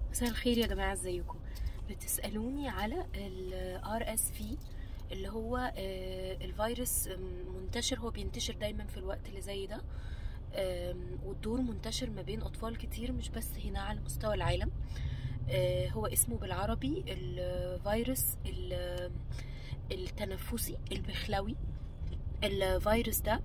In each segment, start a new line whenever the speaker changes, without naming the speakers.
مساء الخير يا جماعة ازيكم بتسألوني على ال RSV اللي هو آه، الفيروس منتشر هو بينتشر دايما في الوقت اللي زي ده آم، والدور منتشر ما بين أطفال كتير مش بس هنا على مستوى العالم آه، هو اسمه بالعربي الفيروس ال- التنفسي البخلوي الفيروس ده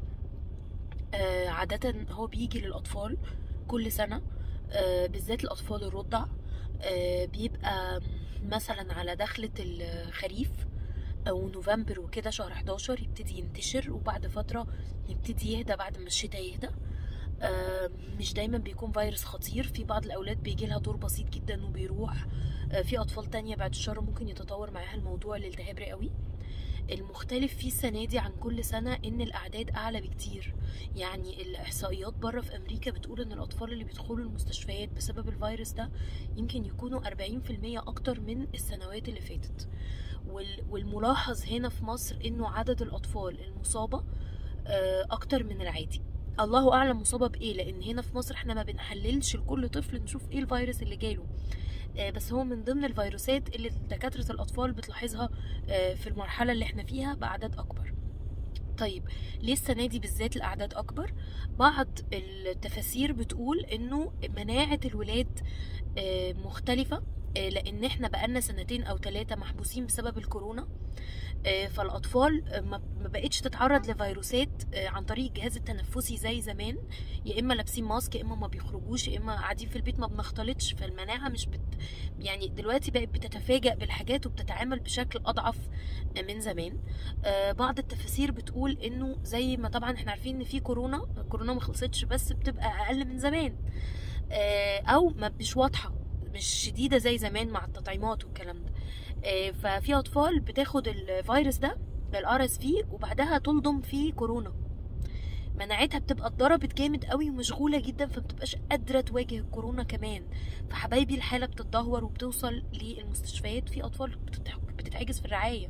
آه، عادة هو بيجي للأطفال كل سنة آه، بالذات الأطفال الرضع آه، بيبقى مثلا على دخلة الخريف أو نوفمبر وكده شهر 11 يبتدي ينتشر وبعد فترة يبتدي يهدى بعد ما الشتاء يهدى آه، مش دايما بيكون فيروس خطير في بعض الأولاد بيجي لها دور بسيط جدا وبيروح آه، في أطفال تانية بعد الشر ممكن يتطور معاها الموضوع لالتهاب رئوي المختلف فيه السنة دي عن كل سنة إن الأعداد أعلى بكتير يعني الإحصائيات بره في أمريكا بتقول إن الأطفال اللي بيدخلوا المستشفيات بسبب الفيروس ده يمكن يكونوا 40% أكتر من السنوات اللي فاتت وال- والملاحظ هنا في مصر إنه عدد الأطفال المصابة آه، أكتر من العادي الله أعلم مصابة بإيه لأن هنا في مصر إحنا ما بنحللش لكل طفل نشوف إيه الفيروس اللي جاله آه، بس هو من ضمن الفيروسات اللي دكاترة الأطفال بتلاحظها آه، في المرحلة اللي احنا فيها بأعداد أكبر طيب ليه السنة دي بالذات الأعداد أكبر؟ بعض التفاسير بتقول إنه مناعة الولاد آه، مختلفة آه، لأن احنا بقالنا سنتين أو ثلاثة محبوسين بسبب الكورونا آه، فالأطفال آه، ما ما بقتش تتعرض لفيروسات آه، عن طريق الجهاز التنفسي زي زمان يا إما لابسين ماسك يا إما ما بيخرجوش يا إما قاعدين في البيت ما بنختلطش فالمناعة مش بت يعني دلوقتي بقت بتتفاجأ بالحاجات وبتتعامل بشكل أضعف من زمان آه، بعض التفاسير بتقول انه زي ما طبعا احنا عارفين ان في كورونا الكورونا ما خلصتش بس بتبقى اقل من زمان آه، او ما مش واضحه مش شديده زي زمان مع التطعيمات والكلام ده آه، ففي اطفال بتاخد الفيروس ده الار اس في وبعدها تلضم في كورونا مناعتها بتبقى اتضربت جامد قوي ومشغوله جدا فمبتبقاش قادره تواجه الكورونا كمان فحبايبي الحاله بتتدهور وبتوصل للمستشفيات في اطفال بتتح- بتتحجز في الرعايه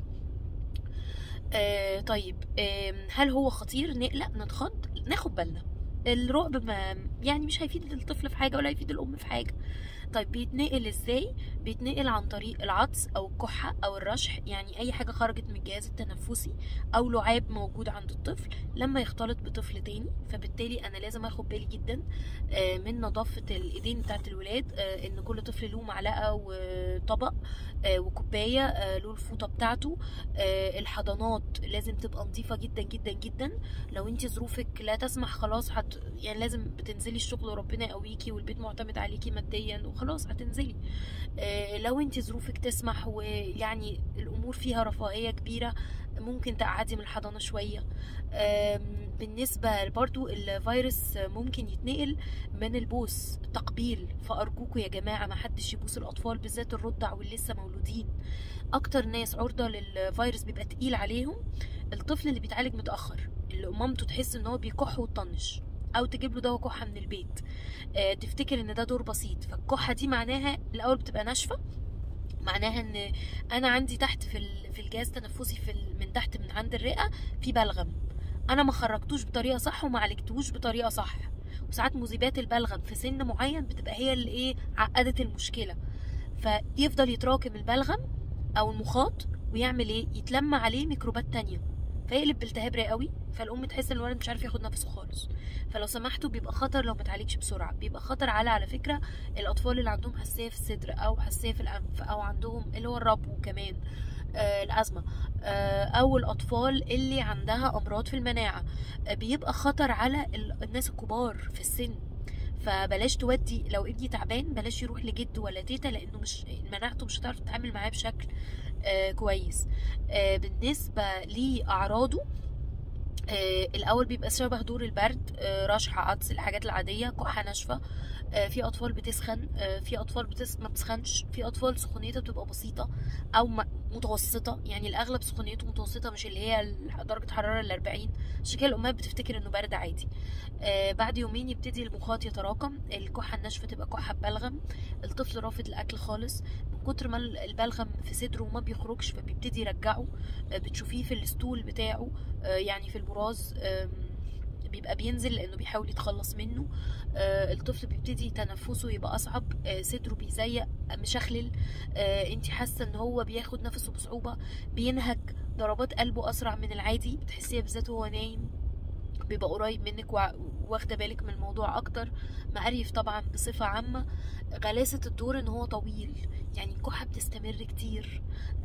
آه طيب آم، هل هو خطير نقلق نتخض ناخد بالنا الرعب ما يعني مش هيفيد الطفل في حاجه ولا هيفيد الام في حاجه طيب بيتنقل ازاي بيتنقل عن طريق العطس او الكحه او الرشح يعني اي حاجه خرجت من الجهاز التنفسي او لعاب موجود عند الطفل لما يختلط بطفل تاني فبالتالي انا لازم اخد بالي جدا آه، من نظافه الايدين بتاعت الولاد آه، ان كل طفل له معلقه وطبق آه، وكوبايه آه، له الفوطه بتاعته آه، الحضانات لازم تبقى نظيفة جدا جدا جدا لو انت ظروفك لا تسمح خلاص هت يعني لازم بتنزلي الشغل وربنا يقويكي والبيت معتمد عليكي ماديا وخلاص هتنزلي آه، لو انت ظروفك تسمح ويعني الامور فيها رفاهية كبيرة ممكن تقعدي من الحضانة شوية آم، بالنسبة برضو الفيروس ممكن يتنقل من البوس تقبيل فأرجوكوا يا جماعة ما حدش يبوس الأطفال بالذات الرضع واللي لسه مولودين أكتر ناس عرضة للفيروس بيبقى تقيل عليهم الطفل اللي بيتعالج متأخر اللي مامته تحس ان هو بيكح وتطنش او تجيب له دواء كحه من البيت آه، تفتكر ان ده دور بسيط فالكحه دي معناها الاول بتبقى ناشفه معناها ان انا عندي تحت في ال- في الجهاز التنفسي في ال- من تحت من عند الرئه في بلغم انا ما خرجتوش بطريقه صح وما عالجتوش بطريقه صح وساعات مذيبات البلغم في سن معين بتبقى هي اللي ايه عقدت المشكله فيفضل يتراكم البلغم او المخاط ويعمل ايه يتلم عليه ميكروبات تانية فيقلب بالتهاب رئوي فالام تحس ان الولد مش عارف ياخد نفسه خالص فلو سمحتوا بيبقى خطر لو ما اتعالجش بسرعه بيبقى خطر على على فكره الاطفال اللي عندهم حساسيه في الصدر او حساسيه في الانف او عندهم اللي هو الربو كمان آه الازمه آه او الاطفال اللي عندها امراض في المناعه آه بيبقى خطر على ال- الناس الكبار في السن فبلاش تودي لو ابني تعبان بلاش يروح لجد ولا تيتا لانه مش مناعته مش هتعرف تتعامل معاه بشكل آه كويس آه بالنسبه لاعراضه آه الاول بيبقى شبه دور البرد آه رشح عطس الحاجات العاديه كحه ناشفه آه في اطفال بتسخن آه في اطفال بتس... ما بتسخنش في اطفال سخونيتها بتبقى بسيطه او م... متوسطه يعني الاغلب سخونيته متوسطه مش اللي هي ال- درجه حراره ال 40 عشان كده الامهات بتفتكر انه برد عادي آه بعد يومين يبتدي المخاط يتراكم الكحه الناشفه تبقى كحه ببلغم الطفل رافض الاكل خالص من كتر ما البلغم في صدره وما بيخرجش فبيبتدي يرجعه آه بتشوفيه في الستول بتاعه آه يعني في البراز آم، بيبقى بينزل لانه بيحاول يتخلص منه آه الطفل بيبتدي تنفسه يبقى اصعب آه صدره بيزيق مشخلل آه انت حاسه ان هو بياخد نفسه بصعوبه بينهج ضربات قلبه اسرع من العادي بتحسيها بالذات وهو نايم بيبقى قريب منك واخده بالك من الموضوع اكتر مقريف طبعا بصفه عامه غلاسه الدور ان هو طويل يعني الكحه بتستمر كتير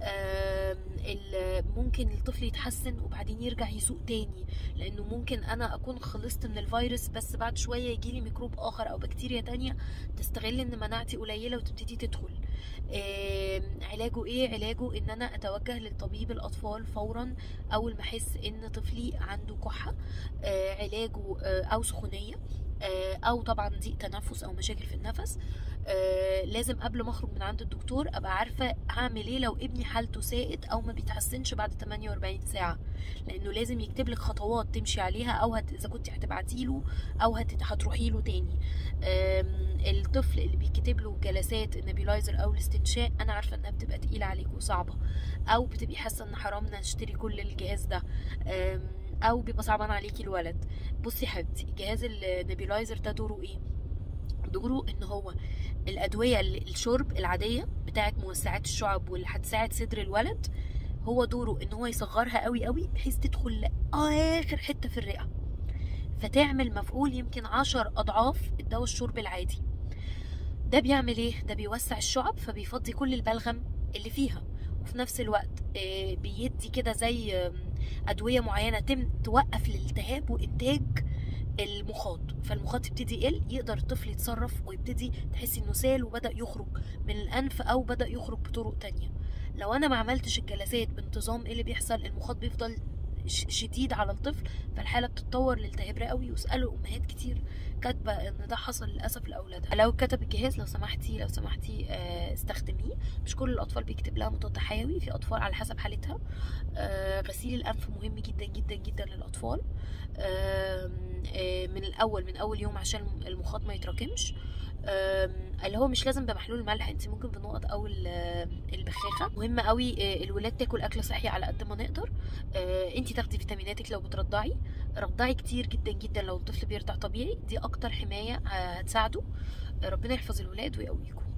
ممكن الطفل يتحسن وبعدين يرجع يسوق تاني لانه ممكن انا اكون خلصت من الفيروس بس بعد شويه يجيلي ميكروب اخر او بكتيريا تانية تستغل ان مناعتي قليله وتبتدي تدخل علاجه ايه علاجه ان انا اتوجه لطبيب الاطفال فورا اول ما احس ان طفلي عنده كحه علاجه او سخونيه او طبعا ضيق تنفس او مشاكل في النفس آه لازم قبل ما اخرج من عند الدكتور ابقى عارفه هعمل ايه لو ابني حالته ساءت او ما بيتحسنش بعد 48 ساعه لانه لازم يكتب لك خطوات تمشي عليها او هت... اذا كنت هتبعتي له او هت... هتروحي له تاني الطفل اللي بيكتب له جلسات النبيلايزر او الاستنشاق انا عارفه انها بتبقى تقيله عليك وصعبه او بتبقي حاسه ان حرام نشتري كل الجهاز ده او بيبقى صعبان عليكي الولد بصي يا حبيبتي جهاز النبيلايزر ده دوره ايه دوره ان هو الادويه الشرب العاديه بتاعه موسعات الشعب واللي هتساعد صدر الولد هو دوره ان هو يصغرها قوي قوي بحيث تدخل لاخر حته في الرئه فتعمل مفعول يمكن عشر اضعاف الدواء الشرب العادي ده بيعمل ايه ده بيوسع الشعب فبيفضي كل البلغم اللي فيها وفي نفس الوقت بيدي كده زي ادويه معينه تم توقف الالتهاب وانتاج المخاط فالمخاط يبتدي يقل يقدر الطفل يتصرف ويبتدي تحسي انه سال وبدا يخرج من الانف او بدا يخرج بطرق تانية لو انا ما عملتش الجلسات بانتظام ايه اللي بيحصل المخاط بيفضل شديد على الطفل فالحاله بتتطور لالتهاب رئوي واسالوا امهات كتير كاتبه ان ده حصل للاسف لاولادها لو كتب الجهاز لو سمحتي لو سمحتي استخدميه مش كل الاطفال بيكتب لها مضاد حيوي في اطفال على حسب حالتها غسيل الانف مهم جدا جدا جدا للاطفال من الاول من اول يوم عشان المخاط ما يتراكمش اللي هو مش لازم بمحلول ملح انت ممكن بنقط او البخاخه مهم قوي الولاد تاكل اكل صحي على قد ما نقدر انت تاخدي فيتاميناتك لو بترضعي رضعي كتير جدا جدا لو الطفل بيرضع طبيعي دي اكتر حمايه هتساعده ربنا يحفظ الولاد ويقويكم